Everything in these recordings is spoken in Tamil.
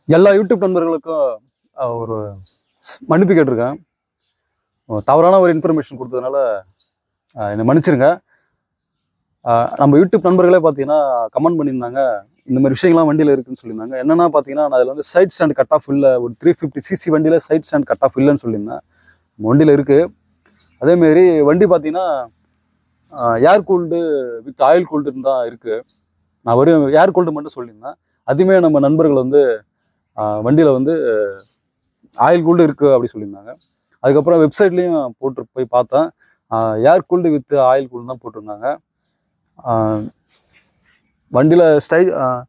எல்லா யூடியூப் நண்பர்களுக்கும் அஹ், ஒரு ஸ்- மன்னிப்பு கேட்டிருக்கேன் அஹ், தவறான ஒரு இன்ஃபர்மேஷன் கொடுத்ததுனால அஹ், என்னை மன்னிச்சிருங்க அஹ், நம்ம யூடியூப் நண்பர்களே பார்த்தீங்கன்னா கமெண்ட் பண்ணியிருந்தாங்க இந்த மாதிரி விஷயங்கள்லாம் வண்டியில் இருக்குன்னு சொல்லியிருந்தாங்க என்னன்னா பார்த்தீங்கன்னா நான் அதில் வந்து சைட் ஸ்டாண்ட் கட் ஆஃப் இல்லை ஒரு த்ரீ ஃபிஃப்டி சிசி வண்டியில் சைட் ஸ்டாண்ட் கட் ஆஃப் இல்லைன்னு சொல்லியிருந்தேன் நம்ம வண்டியில் இருக்குது அதேமாரி வண்டி பார்த்தீங்கன்னா ஏர் கூல்டு வித் ஆயில் கூல்டுன்னு தான் இருக்குது நான் வெறும் ஏர் கூல்டு மட்டும் சொல்லியிருந்தேன் அதுவுமே நம்ம நண்பர்கள் வந்து வண்டியில் வந்து ஆயில் கூல்டு இருக்குது அப்படி சொல்லியிருந்தாங்க அதுக்கப்புறம் வெப்சைட்லேயும் போட்டு போய் பார்த்தேன் air cooled with oil cooled தான் போட்டிருந்தாங்க வண்டியில் ஸ்டை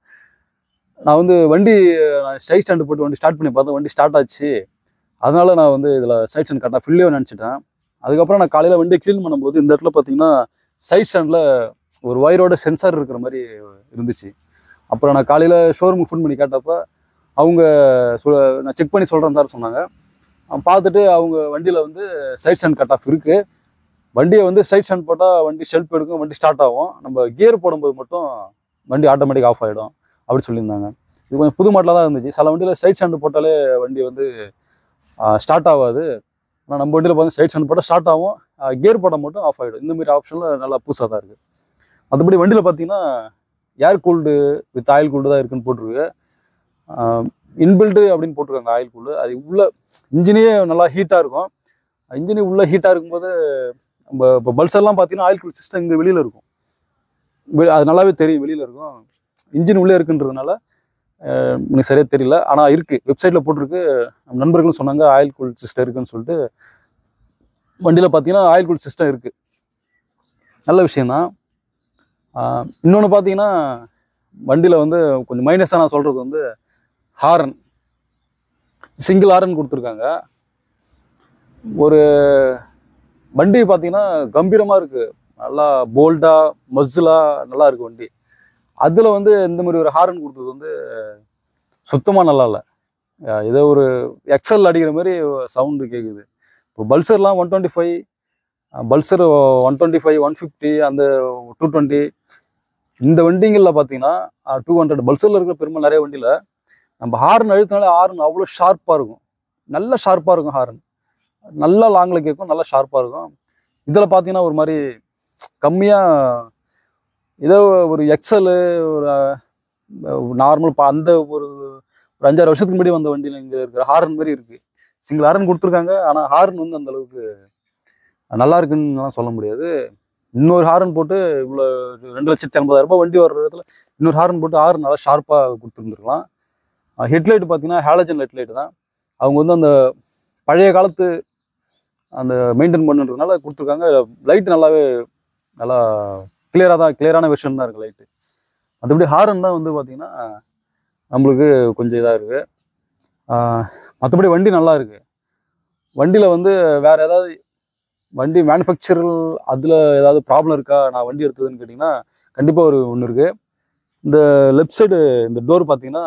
நான் வந்து வண்டி நான் ஸ்டை ஸ்டாண்டு போட்டு வண்டி ஸ்டார்ட் பண்ணி பார்த்தேன் வண்டி ஸ்டார்ட் ஆச்சு அதனால நான் வந்து இதில் சைட் ஸ்டாண்ட் கரெக்டாக ஃபில்லியோ நினச்சிட்டேன் அதுக்கப்புறம் நான் காலையில் வண்டி க்ளீன் பண்ணும்போது இந்த இடத்துல பார்த்தீங்கன்னா சைட் ஸ்டாண்டில் ஒரு ஒயரோட சென்சார் இருக்கிற மாதிரி இருந்துச்சு அப்புறம் நான் காலையில் ஷோரூமுக்கு ஃபோன் பண்ணி கேட்டப்போ அவங்க சொ நான் செக் பண்ணி சொல்கிறேன் சார் சொன்னாங்க அவன் பார்த்துட்டு அவங்க வண்டியில் வந்து சைட் ஸ்டாண்ட் கட் ஆஃப் இருக்குது வண்டியை வந்து சைட் ஸ்டாண்ட் போட்டால் வண்டி ஷெல்ஃப் எடுக்கும் வண்டி ஸ்டார்ட் ஆகும் நம்ம கியர் போடும்போது மட்டும் வண்டி ஆட்டோமேட்டிக் ஆஃப் ஆகிடும் அப்படி சொல்லியிருந்தாங்க இது கொஞ்சம் புது மாடலாக தான் இருந்துச்சு சில வண்டியில் சைட் ஸ்டாண்டு போட்டாலே வண்டி வந்து ஸ்டார்ட் ஆகாது ஆனால் நம்ம வண்டியில் பார்த்து சைட் ஸ்டாண்ட் போட்டால் ஸ்டார்ட் ஆகும் கியர் போட்டால் மட்டும் ஆஃப் ஆகிடும் இந்த மாதிரி ஆப்ஷனில் நல்லா புதுசாக தான் இருக்குது மற்றபடி வண்டியில் பார்த்தீங்கன்னா air cooled with oil cooled தான் இருக்குன்னு போட்டிருக்கு இன்பில்டு அப்படின்னு போட்டிருக்காங்க ஆயில் கூல்டு அது உள்ள இன்ஜினே நல்லா ஹீட்டாக இருக்கும் இன்ஜினே உள்ள ஹீட்டாக இருக்கும்போது நம்ம இப்போ பல்சர்லாம் பார்த்தீங்கன்னா ஆயில் கூல் சிஸ்டம் இங்கே வெளியில் இருக்கும் வெ- அது நல்லாவே தெரியும் வெளியில் இருக்கும் இன்ஜின் உள்ளே இருக்குன்றதுனால அஹ், எனக்கு சரியாக தெரியல ஆனால் இருக்குது வெப்சைட்டில் போட்டிருக்கு நம்ம நண்பர்களும் சொன்னாங்க ஆயில் கூல் சிஸ்டம் இருக்குன்னு சொல்லிட்டு வண்டியில் பார்த்தீங்கன்னா ஆயில் கூல் சிஸ்டம் இருக்குது நல்ல விஷயந்தான் இன்னொன்று பார்த்தீங்கன்னா வண்டியில் வந்து கொஞ்சம் மைனஸாக நான் சொல்கிறது வந்து ஹாரன் சிங்கிள் ஹாரன் கொடுத்துருக்காங்க ஒரு வண்டி பார்த்தீங்கன்னா கம்பீரமாக இருக்குது நல்லா போல்டாக மஸ்ஸுலாக நல்லா இருக்கு வண்டி அதில் வந்து இந்த மாதிரி ஒரு ஹாரன் கொடுத்தது வந்து சுத்தமாக நல்லா இல்லை அஹ் ஏதோ ஒரு எக்ஸல் அடிக்கிற மாதிரி சவுண்டு கேட்குது இப்போ பல்சர்லாம் one twenty five Pulsar one twenty five one fifty அந்த டூ டுவெண்ட்டி இந்த வண்டிங்களில் பார்த்தீங்கன்னா டூ ஹண்ட்ரட் பல்சரில் இருக்கிற பெருமை நிறைய வண்டியில் நம்ம ஹார்ன் அழுத்தினாலே ஹார்ன் அவ்வளோ ஷார்ப்பாக இருக்கும் நல்ல ஷார்ப்பாக இருக்கும் ஹார்ன் நல்லா லாங்கில் கேட்கும் நல்லா ஷார்ப்பாக இருக்கும் இதில் பார்த்தீங்கன்னா ஒரு மாதிரி கம்மியாக ஏதோ ஒரு எக்ஸலு ஒரு நார்மல் அந்த ஒரு ஒரு அஞ்சாறு வருஷத்துக்கு முன்னாடி வந்த வண்டியில் இங்கே இருக்கிற ஹார்ன் மாதிரி இருக்குது சிங்கிள் ஹார்ன் கொடுத்துருக்காங்க ஆனால் ஹார்ன் வந்து அந்த அளவுக்கு நல்லா இருக்குன்னுலாம் சொல்ல முடியாது இன்னொரு ஹாரன் போட்டு இவ்வளோ ரெண்டு லட்சத்தி ஐம்பதாயிரம் ரூபாய் வண்டி வர்ற இடத்துல இன்னொரு ஹாரன் போட்டு ஹாரன் நல்லா ஷார்ப்பாக கொடுத்துருந்துருக்கலாம் ஹெட்லைட் பார்த்தீங்கன்னா ஹேலஜன் ஹெட்லைட் தான் அவங்க வந்து அந்த பழைய காலத்து அந்த மெயின்டைன் பண்ணுறதுனால கொடுத்துருக்காங்க லைட் நல்லாவே நல்லா கிளியராக தான் கிளியரான வெர்ஷன் தான் இருக்குது லைட்டு மற்றபடி ஹாரன் தான் வந்து பார்த்தீங்கன்னா நம்மளுக்கு கொஞ்சம் இதாக இருக்குது மற்றபடி வண்டி நல்லா இருக்குது வண்டியில் வந்து வேறு ஏதாவது வண்டி மேனுஃபேக்சரல் அதில் ஏதாவது ப்ராப்ளம் இருக்கா நான் வண்டி எடுத்ததுன்னு கேட்டிங்கன்னா கண்டிப்பாக ஒரு ஒன்று இருக்குது இந்த லெஃப்ட் சைடு இந்த டோர் பார்த்தீங்கன்னா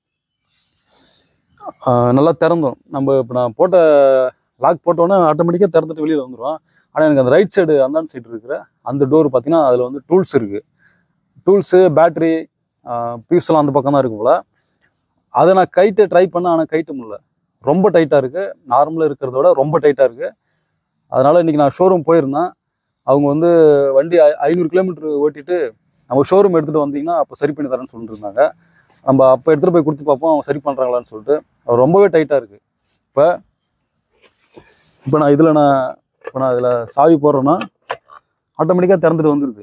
ஆஹ், நல்லா திறந்தோம் நம்ம இப்போ நான் போட்ட லாக் போட்டோன்னே ஆட்டோமேட்டிக்காக திறந்துட்டு வெளியில் வந்துடும் ஆனால் எனக்கு அந்த ரைட் சைடு அந்தாண்ட சைடு இருக்கிற அந்த டோர் பார்த்தீங்கன்னா அதில் வந்து டூல்ஸ் இருக்குது டூல்ஸு பேட்ரி பியூஸ்லாம் அந்த பக்கம் தான் இருக்கு போல் அதை நான் கைட்டை ட்ரை பண்ணேன் ஆனால் கைட்ட முடியல ரொம்ப டைட்டாக இருக்குது நார்மலாக இருக்கிறத விட ரொம்ப டைட்டாக இருக்குது அதனால் இன்றைக்கி நான் ஷோரூம் போயிருந்தேன் அவங்க வந்து வண்டி ஐ- ஐநூறு கிலோமீட்டர் ஓட்டிட்டு நம்ம ஷோரூம் எடுத்துகிட்டு வந்தீங்கன்னா அப்போ சரி பண்ணி தரேன்னு சொல்லிட்டு இருந்தாங்க நம்ம அப்போ எடுத்துகிட்டு போய் கொடுத்து பார்ப்போம் அவங்க சரி பண்ணுறாங்களான்னு சொல்லிட்டு அது ரொம்பவே டைட்டாக இருக்குது இப்போ இப்போ நான் இதில் நான் இப்போ நான் இதில் சாவி போடுறேன்னா ஆட்டோமேட்டிக்காக திறந்துட்டு வந்துடுது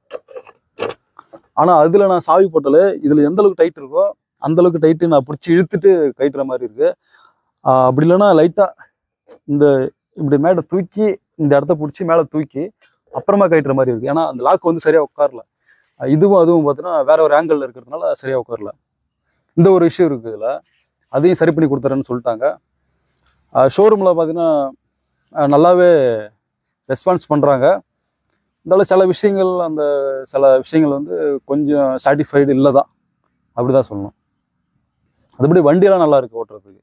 ஆனால் அதில் நான் சாவி போட்டாலே இதில் எந்த அளவுக்கு டைட் இருக்கோ அந்த அளவுக்கு டைட்டு நான் பிடிச்சி இழுத்துட்டு கட்டுற மாதிரி இருக்குது அப்படி இல்லைன்னா லைட்டாக இந்த இப்படி மேலே தூக்கி இந்த இடத்த பிடிச்சி மேலே தூக்கி அப்புறமா கட்டுற மாதிரி இருக்குது ஏன்னா அந்த லாக் வந்து சரியாக உட்காரல அஹ் இதுவும் அதுவும் பார்த்தீங்கன்னா வேற ஒரு ஆங்கிளில் இருக்கிறதுனால சரியாக உட்காரல இந்த ஒரு இஷ்யூ இருக்குது இதில் அதையும் சரி பண்ணி கொடுத்துறேன்னு சொல்லிட்டாங்க ஷோரூமில் பார்த்தீங்கன்னா அஹ் நல்லாவே ரெஸ்பான்ஸ் பண்ணுறாங்க இருந்தாலும் சில விஷயங்கள் அந்த சில விஷயங்கள் வந்து கொஞ்சம் சாட்டிஸ்ஃபைடு இல்லை தான் அப்படி தான் சொல்லணும் அதுபடி வண்டியெல்லாம் நல்லா இருக்கு ஓட்டுறதுக்கு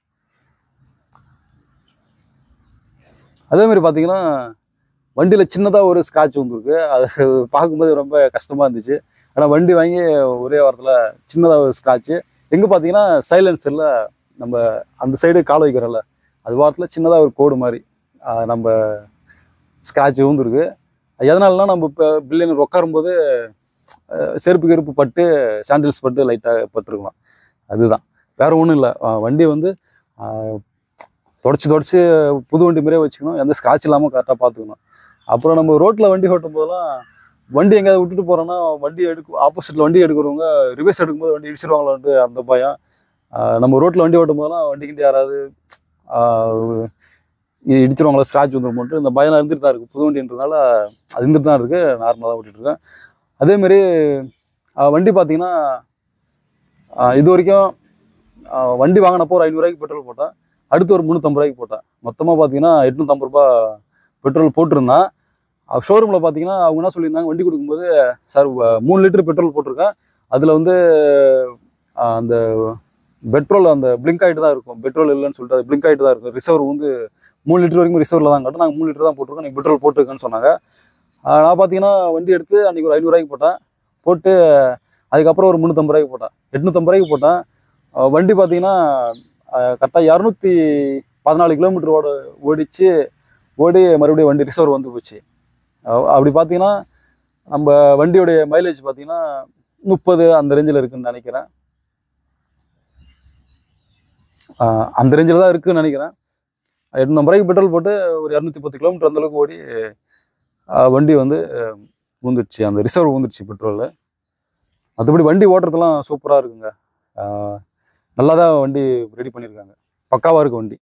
அதே மாதிரி பார்த்தீங்கன்னா வண்டியில் சின்னதாக ஒரு ஸ்க்ராட்ச் வந்திருக்கு அது பார்க்கும்போது ரொம்ப கஷ்டமாக இருந்துச்சு ஆனால் வண்டி வாங்கி ஒரே வாரத்தில் சின்னதாக ஒரு ஸ்க்ராட்ச்சு எங்கே பார்த்தீங்கன்னா சைலன்சரில் நம்ம அந்த சைடு கால் வைக்கிறோம்ல அது வாரத்தில் சின்னதாக ஒரு கோடு மாதிரி ஆஹ் நம்ம ஸ்க்ராட்ச் விழுந்துருக்கு எதனாலனா நம்ம இப்போ பில்லியனர் உட்காரும்போது ஆஹ் செருப்பு கருப்பு பட்டு சாண்டில்ஸ் பட்டு லைட்டாக பட்டிருக்கலாம் அதுதான் வேற ஒன்றும் இல்லை வண்டி வந்து தொடச்சி தொடச்சி புது வண்டி மாதிரியே வச்சுக்கணும் எந்த ஸ்க்ராட்ச் இல்லாமல் கரெக்டாக பார்த்துக்கணும் அப்புறம் நம்ம ரோட்டில் வண்டி ஓட்டும் போதெல்லாம் வண்டி எங்கேயாவது விட்டுட்டு போகிறோன்னா வண்டி எடுக்க ஆப்போசிட்டில் வண்டி எடுக்கிறவங்க ரிவர்ஸ் எடுக்கும்போது வண்டி இடிச்சிருவாங்களான்ட்டு அந்த பயம் ஆஹ் நம்ம ரோட்டில் வண்டி ஓட்டும் போதெல்லாம் வண்டி கிண்டி யாராவது ஆஹ் இ- இடிச்சிருவாங்களா ஸ்க்ராட்ச் வந்துருமோன்ட்டு இந்த பயம் இருந்துட்டு தான் இருக்குது புது வண்டின்றதுனால அது இருந்துட்டு தான் இருக்குது நார்மலாக தான் ஓட்டிட்டு இருக்கேன் அதேமாரி ஆஹ் வண்டி பார்த்தீங்கன்னா ஆஹ் இது வரைக்கும் ஆஹ் வண்டி வாங்கினப்போ ஒரு ஐநூறுரூவாய்க்கு பெட்ரோல் போட்டேன் அடுத்து ஒரு முந்நூற்றம்பது ரூபாய்க்கு போட்டேன் மொத்தமாக பார்த்தீங்கன்னா எட்நூற்றம்பது ரூபா பெட்ரோல் போட்டிருந்தேன் ஷோரூமில் பார்த்தீங்கன்னா அவங்க என்ன சொல்லியிருந்தாங்க வண்டி கொடுக்கும்போது சார் வ- மூணு லிட்டர் பெட்ரோல் போட்டிருக்கேன் அதில் வந்து ஆஹ் அந்த பெட்ரோல் அந்த பிளிங்க் ஆகிட்டு தான் இருக்கும் பெட்ரோல் இல்லைன்னு சொல்லிட்டு அது பிளிங்க் ஆகிட்டு தான் இருக்கும் ரிசர்வ் வந்து மூணு லிட்டர் வரைக்கும் ரிசர்வில் தான் காட்டும் நாங்கள் மூணு லிட்டர் தான் போட்டிருக்கோம் நீங்கள் பெட்ரோல் போட்டுருக்கேன்னு சொன்னாங்க ஆஹ் நான் பார்த்தீங்கன்னா வண்டி எடுத்து அன்றைக்கி ஒரு ஐநூறுரூவாய்க்கு போட்டேன் போட்டு அதுக்கப்புறம் ஒரு முந்நூற்றம்பது ரூபாய்க்கு போட்டேன் எட்நூற்றம்பது ரூபாய்க்கு போட்டேன் ஆஹ் வண்டி பார்த்தீங்கன்னா கரெக்டாக இரநூத்தி பதினாலு கிலோமீட்டர் ஓட ஓடிச்சு ஓடி மறுபடியும் வண்டி ரிசர்வ் வந்து போச்சு அஹ் அப்படி பார்த்தீங்கன்னா நம்ம வண்டியோடைய மைலேஜ் பார்த்தீங்கன்னா முப்பது அந்த ரேஞ்சில் இருக்குன்னு நினைக்கிறேன் ஆஹ் அந்த ரேஞ்சில் தான் இருக்குன்னு நினைக்கிறேன் எட்நூறு ரூபாய்க்கு பெட்ரோல் போட்டு ஒரு இரநூத்தி பத்து கிலோமீட்டர் அந்த அளவுக்கு ஓடி ஆஹ் வண்டி வந்து அஹ், ஊந்துருச்சு அந்த ரிசர்வ் ஊந்துருச்சு பெட்ரோலு மற்றபடி வண்டி ஓட்டுறதுலாம் சூப்பராக இருக்குங்க ஆஹ் நல்லா தான் வண்டி ரெடி பண்ணியிருக்காங்க பக்காவாக இருக்கு வண்டி